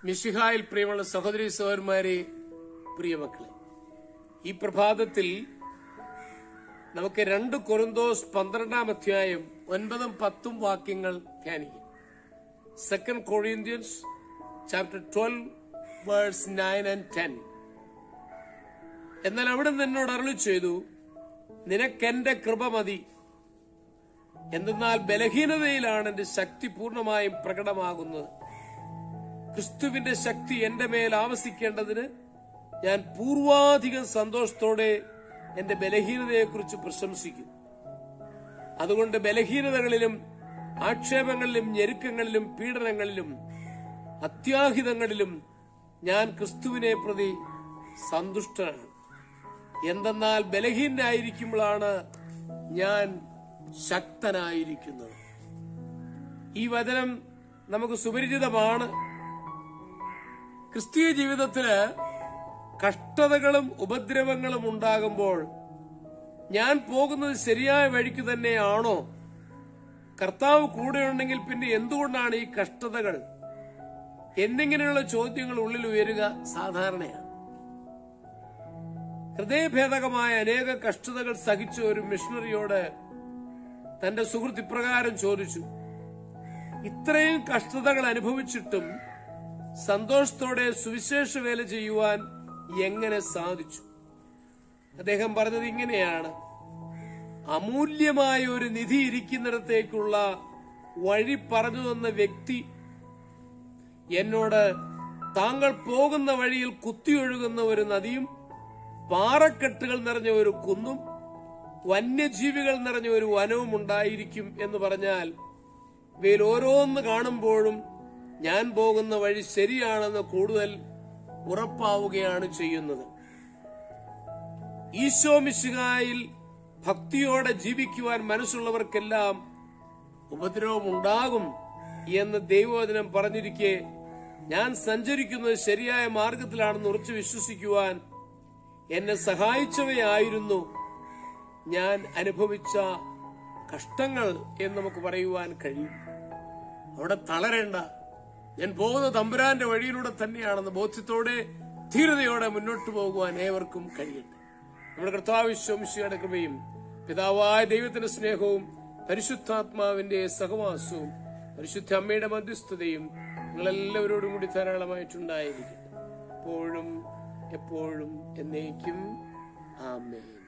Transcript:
മിശിഹായിൽ പ്രിയമുള്ള സഹോദരി സഹോദരന്മാരെ പ്രിയമക്കളെ ഈ പ്രഭാതത്തിൽ നമുക്ക് രണ്ട് കൊറിന്തോസ് പന്ത്രണ്ടാം അധ്യായം ഒൻപതും പത്തും വാക്യങ്ങൾ ധ്യാനിക്കാം second Corinthians chapter twelve verse nine and ten എന്നാൽ അവിടെ നിന്നോട് അരുളി ചെയ്തു നിനക്കെന്റെ കൃപ മതി എന്തെന്നാൽ ബലഹീനതയിലാണ് എന്റെ ശക്തി പൂർണ്ണമായും പ്രകടമാകുന്നത് ക്രിസ്തുവിന്റെ ശക്തി എന്റെ മേൽ ആവസിക്കേണ്ടതിന് ഞാൻ പൂർവാധികം സന്തോഷത്തോടെ എന്റെ ബലഹീനതയെക്കുറിച്ച് പ്രശംസിക്കും അതുകൊണ്ട് ബലഹീനതകളിലും ആക്ഷേപങ്ങളിലും ഞെരുക്കങ്ങളിലും പീഡനങ്ങളിലും അത്യാഹിതങ്ങളിലും ഞാൻ ക്രിസ്തുവിനെ പ്രതി സന്തുഷ്ടനാണ് എന്തെന്നാൽ ബലഹീനായിരിക്കുമ്പോഴാണ് ഞാൻ ശക്തനായിരിക്കുന്നത് ഈ വചനം നമുക്ക് സുപരിചിതമാണ് ക്രിസ്തീയ ജീവിതത്തില് കഷ്ടതകളും ഉപദ്രവങ്ങളും ഉണ്ടാകുമ്പോൾ ഞാൻ പോകുന്നത് ശരിയായ വഴിക്ക് തന്നെയാണോ കർത്താവ് കൂടെയുണ്ടെങ്കിൽ പിന്നെ എന്തുകൊണ്ടാണ് ഈ കഷ്ടതകൾ എന്നിങ്ങനെയുള്ള ചോദ്യങ്ങൾ ഉള്ളിൽ ഉയരുക സാധാരണയാണ് ഹൃദയഭേദകമായ അനേക കഷ്ടതകൾ സഹിച്ച ഒരു മിഷണറിയോട് തന്റെ സുഹൃത്ത് ഇപ്രകാരം ചോദിച്ചു ഇത്രയും കഷ്ടതകൾ അനുഭവിച്ചിട്ടും സന്തോഷത്തോടെ സുവിശേഷ വേല ചെയ്യുവാൻ എങ്ങനെ സാധിച്ചു അദ്ദേഹം പറഞ്ഞത് ഇങ്ങനെയാണ് അമൂല്യമായ ഒരു നിധി ഇരിക്കുന്നിടത്തേക്കുള്ള വഴി പറഞ്ഞു തന്ന വ്യക്തി എന്നോട് താങ്കൾ പോകുന്ന വഴിയിൽ കുത്തിയൊഴുകുന്ന ഒരു നദിയും പാറക്കെട്ടുകൾ നിറഞ്ഞ ഒരു കുന്നും വന്യജീവികൾ നിറഞ്ഞ ഒരു വനവും ഉണ്ടായിരിക്കും എന്ന് പറഞ്ഞാൽ ഇവയിൽ ഓരോന്ന് കാണുമ്പോഴും ഞാൻ പോകുന്ന വഴി ശരിയാണെന്ന് കൂടുതൽ ഉറപ്പാവുകയാണ് ചെയ്യുന്നത് ഈശോ മിശിഹായിൽ ഭക്തിയോടെ ജീവിക്കുവാൻ മനസ്സുള്ളവർക്കെല്ലാം ഉപദ്രവം ഉണ്ടാകും എന്ന് ദൈവവചനം പറഞ്ഞിരിക്കെ ഞാൻ സഞ്ചരിക്കുന്നത് ശരിയായ മാർഗത്തിലാണെന്ന് ഉറച്ചു വിശ്വസിക്കുവാൻ എന്നെ സഹായിച്ചവയായിരുന്നു ഞാൻ അനുഭവിച്ച കഷ്ടങ്ങൾ എന്ന് നമുക്ക് പറയുവാൻ കഴിയും അവിടെ തളരേണ്ട ഞാൻ പോകുന്ന തമ്പുരാന്റെ വഴിയിലൂടെ തന്നെയാണെന്ന് ബോധ്യത്തോടെ ധീരതയോടെ മുന്നോട്ട് പോകുവാൻ ഏവർക്കും കഴിയട്ടെ നമ്മുടെ കർത്താവിശ്വംശിയുടെ കൃപയും പിതാവായ ദൈവത്തിന്റെ സ്നേഹവും പരിശുദ്ധാത്മാവിന്റെ സഹവാസവും പരിശുദ്ധ അമ്മയുടെ മധ്യസ്ഥതയും നിങ്ങളെല്ലാവരോടും കൂടി ധാരാളമായിട്ടുണ്ടായിരിക്കട്ടെ എപ്പോഴും എപ്പോഴും എന്നേക്കും ആമേൻ